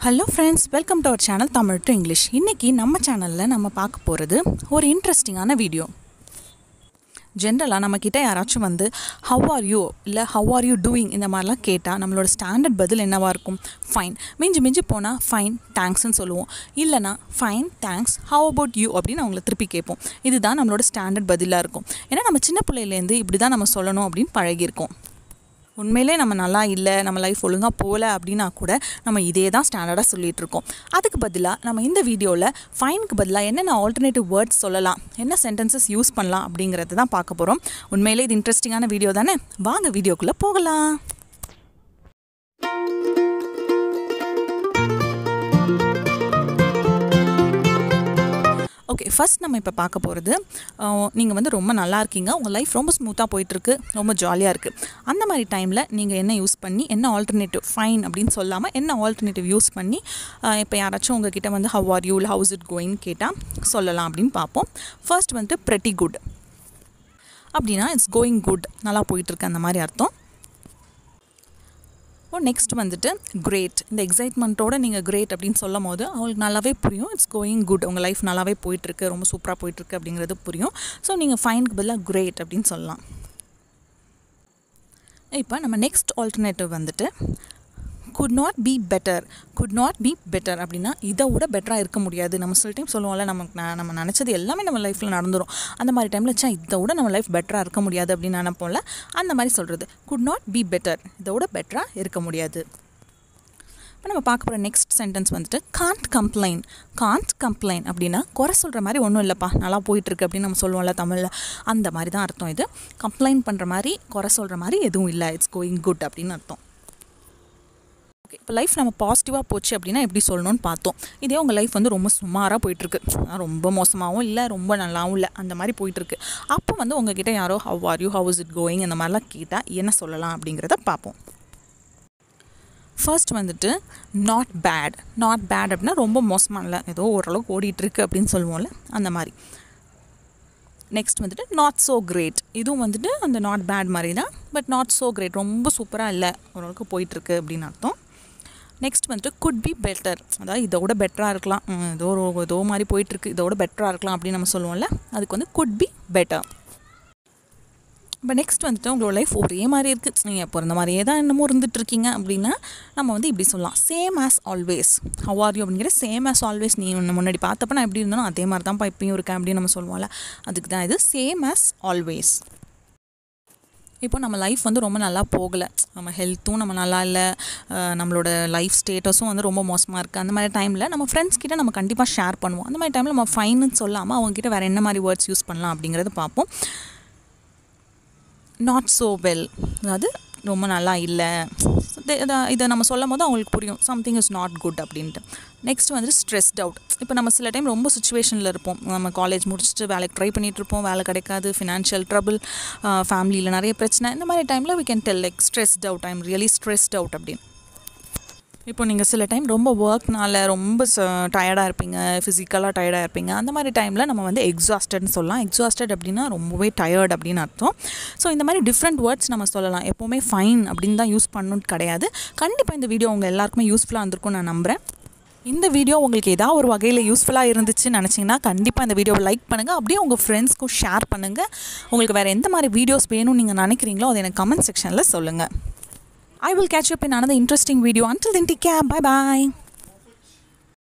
Hello friends welcome to our channel Tamil to English இன்றைக்கி நம்ம சேனலில் நம்ம பார்க்க போகிறது ஒரு இன்ட்ரெஸ்டிங்கான வீடியோ ஜென்ரலாக நம்மக்கிட்ட யாராச்சும் வந்து ஹவ் ஆர் யூ இல்லை ஹவ் ஆர் யூ டூயிங் இந்த மாதிரிலாம் கேட்டால் நம்மளோட ஸ்டாண்டர்ட் பதில் என்னவாக இருக்கும் ஃபைன் மிஞ்சி மிஞ்சி போனால் ஃபைன் தேங்க்ஸ்னு சொல்லுவோம் இல்லைனா fine thanks how about you அப்படின்னு அவங்கள திருப்பி கேட்போம் இதுதான் நம்மளோட ஸ்டாண்டர்ட் பதிலாக இருக்கும் ஏன்னா நம்ம சின்ன பிள்ளையிலேருந்து இப்படி தான் நம்ம சொல்லணும் அப்படின்னு பழகியிருக்கோம் உண்மையிலே நம்ம நல்லா இல்லை நம்ம லைஃப் ஒழுங்காக போகல அப்படின்னா கூட நம்ம இதே தான் ஸ்டாண்டர்டாக சொல்லிகிட்டு இருக்கோம் அதுக்கு பதிலாக நம்ம இந்த வீடியோவில் ஃபைனுக்கு பதிலாக என்னென்ன ஆல்டர்னேட்டிவ் வேர்ட்ஸ் சொல்லலாம் என்ன சென்டென்சஸ் யூஸ் பண்ணலாம் அப்படிங்கிறது தான் பார்க்க போகிறோம் உண்மையிலே இது இன்ட்ரெஸ்டிங்கான வீடியோ தானே வாங்க வீடியோக்குள்ளே போகலாம் ஓகே ஃபஸ்ட் நம்ம இப்போ பார்க்க போகிறது நீங்கள் வந்து ரொம்ப நல்லா இருக்கீங்க உங்கள் லைஃப் ரொம்ப ஸ்மூத்தாக போயிட்டுருக்கு ரொம்ப ஜாலியாக இருக்குது அந்த மாதிரி டைமில் நீங்கள் என்ன யூஸ் பண்ணி என்ன ஆல்டர்னேட்டிவ் ஃபைன் அப்படின்னு சொல்லாமல் என்ன ஆல்டர்னேட்டிவ் யூஸ் பண்ணி இப்போ யாராச்சும் உங்ககிட்ட வந்து how are you how's it கோயின்னு கேட்டால் சொல்லலாம் அப்படின்னு பார்ப்போம் ஃபர்ஸ்ட் வந்துட்டு ப்ரெட்டி குட் அப்படின்னா இட்ஸ் கோயிங் குட் நல்லா போயிட்டுருக்கு அந்த மாதிரி அர்த்தம் இப்போ நெக்ஸ்ட் வந்துட்டு கிரேட் இந்த எக்ஸைட்மெண்ட்டோட நீங்கள் கிரேட் அப்படின்னு சொல்லும் போது அவங்களுக்கு நல்லாவே புரியும் இட்ஸ் கோயிங் குட் உங்கள் லைஃப் நல்லாவே போயிட்டுருக்கு ரொம்ப சூப்பராக போயிட்டுருக்கு அப்படிங்கிறது புரியும் ஸோ நீங்கள் ஃபைனுக்கு பதிலாக கிரேட் அப்படின்னு சொல்லலாம் இப்போ நம்ம நெக்ஸ்ட் ஆல்டர்னேட்டிவ் வந்துட்டு good not be better good not be better அப்படின்னா இதை விட பெட்டராக இருக்க முடியாது நம்ம சில டைம் சொல்லுவோம்ல நமக்கு நான் நம்ம நினச்சது எல்லாமே நம்ம லைஃப்பில் நடந்துடும் அந்த மாதிரி டைமில் சா இதை விட நம்ம லைஃப் பெட்டராக இருக்க முடியாது அப்படின்னு நினைப்போம்ல அந்த மாதிரி சொல்கிறது குட் நாட் பி பெட்டர் இதை விட பெட்டராக இருக்க முடியாது இப்போ நம்ம பார்க்க போகிற நெக்ஸ்ட் சென்டென்ஸ் வந்துட்டு காண்ட் கம்ப்ளைண்ட் காண்ட் கம்ப்ளைண்ட் அப்படின்னா குறை சொல்கிற மாதிரி ஒன்றும் இல்லைப்பா நல்லா போயிட்டுருக்கு அப்படின்னு நம்ம சொல்லுவோம்ல தமிழில் அந்த மாதிரி தான் அர்த்தம் இது கம்ப்ளைண்ட் பண்ணுற மாதிரி குறை சொல்கிற மாதிரி எதுவும் இல்லை இட்ஸ் கோயிங் குட் அப்படின்னு அர்த்தம் ஓகே இப்போ லைஃப் நம்ம பாசிட்டிவாக போச்சு அப்படின்னா எப்படி சொல்லணும்னு பார்த்தோம் இதே உங்கள் லைஃப் வந்து ரொம்ப சுமாராக போயிட்டுருக்கு ரொம்ப மோசமாகவும் இல்லை ரொம்ப நல்லாவும் இல்லை அந்த மாதிரி போயிட்டுருக்கு அப்போ வந்து உங்ககிட்ட யாரோ how are you how is it going அந்த மாதிரிலாம் கேட்டால் என்ன சொல்லலாம் அப்படிங்கிறத பார்ப்போம் ஃபர்ஸ்ட் வந்துட்டு நாட் பேட் நாட் பேட் அப்படின்னா ரொம்ப மோசமாக இல்லை ஏதோ ஓரளவுக்கு ஓடிட்டுருக்கு அப்படின்னு சொல்லுவோம்ல அந்த மாதிரி நெக்ஸ்ட் வந்துட்டு நாட் ஸோ கிரேட் இதுவும் வந்துட்டு அந்த நாட் பேட் மாதிரி தான் பட் நாட் ஸோ கிரேட் ரொம்ப சூப்பராக இல்லை ஓரளவுக்கு போயிட்டுருக்கு அப்படின்னு அர்த்தம் நெக்ஸ்ட் வந்துட்டு குட் பி பெட்டர் அதாவது இதோட பெட்டராக இருக்கலாம் ஏதோ ஒரு ஏதோ மாதிரி போயிட்டுருக்கு இதோட பெட்டராக இருக்கலாம் அப்படின்னு நம்ம சொல்லுவோம்ல அதுக்கு வந்து குட் பி பெட்டர் இப்போ நெக்ஸ்ட் வந்துட்டு உங்களோட லைஃப் ஒரே மாதிரி இருக்குது நீங்கள் பிறந்த மாதிரியே தான் என்னமோ இருந்துகிட்ருக்கீங்க அப்படின்னா நம்ம வந்து இப்படி சொல்லலாம் same as always how are you அப்படிங்கிற சேம் ஆஸ் ஆல்வேஸ் நீ ஒன்று முன்னாடி பார்த்தப்ப நான் எப்படி இருந்தாலும் அதே மாதிரி தான்ப்பா இப்பயும் இருக்கேன் அப்படின்னு நம்ம சொல்லுவோம்ல அதுக்கு தான் இது சேம் ஆஸ் ஆல்வேஸ் இப்போ நம்ம லைஃப் வந்து ரொம்ப நல்லா போகலை நம்ம ஹெல்த்தும் நம்ம நல்லா இல்லை நம்மளோட லைஃப் ஸ்டேட்டஸும் வந்து ரொம்ப மோசமாக இருக்குது அந்த மாதிரி டைமில் நம்ம ஃப்ரெண்ட்ஸ் கிட்ட நம்ம கண்டிப்பாக ஷேர் பண்ணுவோம் அந்த மாதிரி டைமில் நம்ம ஃபைன்னு சொல்லாமல் அவங்ககிட்ட வேறு என்ன மாதிரி வேர்ட்ஸ் யூஸ் பண்ணலாம் அப்படிங்கிறத பார்ப்போம் நாட் ஸோ வெல் அதாவது ரொம்ப நல்லா இல்லை இதை நம்ம சொல்லும் போது அவங்களுக்கு புரியும் சம்திங் இஸ் நாட் குட் அப்படின்ட்டு நெக்ஸ்ட் வந்துட்டு ஸ்ட்ரெஸ்ட் அவுட் இப்போ நம்ம சில டைம் ரொம்ப சுச்சுவேஷனில் இருப்போம் நம்ம காலேஜ் முடிச்சுட்டு வேலைக்கு ட்ரை பண்ணிகிட்டு இருப்போம் வேலை கிடைக்காது ஃபினான்ஷியல் ட்ரபிள் ஃபேமிலியில் நிறைய பிரச்சனை இந்த மாதிரி டைமில் we can tell like stressed out I'm really stressed out அப்படின்னு இப்போ நீங்கள் சில டைம் ரொம்ப ஒர்க்னால ரொம்ப டயர்டாக இருப்பீங்க ஃபிசிக்கலாக டயர்டாக இருப்பீங்க அந்த மாதிரி டைமில் நம்ம வந்து எக்ஸாஸ்டட்னு சொல்லலாம் எக்ஸாஸ்டட் அப்படின்னா ரொம்பவே டயர்ட் அப்படின்னு அர்த்தம் ஸோ இந்த மாதிரி டிஃப்ரெண்ட் வேர்ட்ஸ் நம்ம சொல்லலாம் எப்போவுமே ஃபைன் அப்படின்னு தான் யூஸ் பண்ணணும்னு கிடையாது கண்டிப்பாக இந்த வீடியோ உங்கள் எல்லாருக்குமே யூஸ்ஃபுல்லாக இருந்திருக்கும் நான் நம்புகிறேன் இந்த வீடியோ உங்களுக்கு ஏதாவது ஒரு வகையில் யூஸ்ஃபுல்லாக இருந்துச்சுன்னு நினச்சிங்கன்னா கண்டிப்பாக இந்த வீடியோவை லைக் பண்ணுங்கள் அப்படியே உங்கள் ஃப்ரெண்ட்ஸ்க்கும் ஷேர் பண்ணுங்கள் உங்களுக்கு வேறு எந்த மாதிரி வீடியோஸ் வேணும்னு நீங்கள் நினைக்கிறீங்களோ அதை எனக்கு கமெண்ட் செக்ஷனில் சொல்லுங்கள் I will catch you up in another interesting video. Until then, take care. Bye bye.